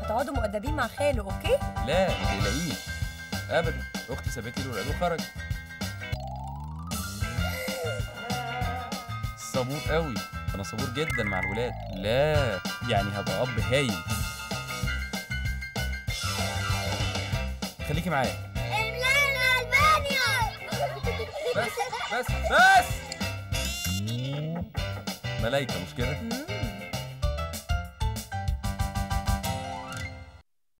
تقعدوا مؤدبين مع خاله اوكي لا ما تقلقيش ابدا اختي سابت لي الولاد وخرج صبور قوي انا صبور جدا مع الولاد لا يعني هبقى اب هايل خليكي معايا املانا البانيو بس بس بس ملايكه مش كده مم.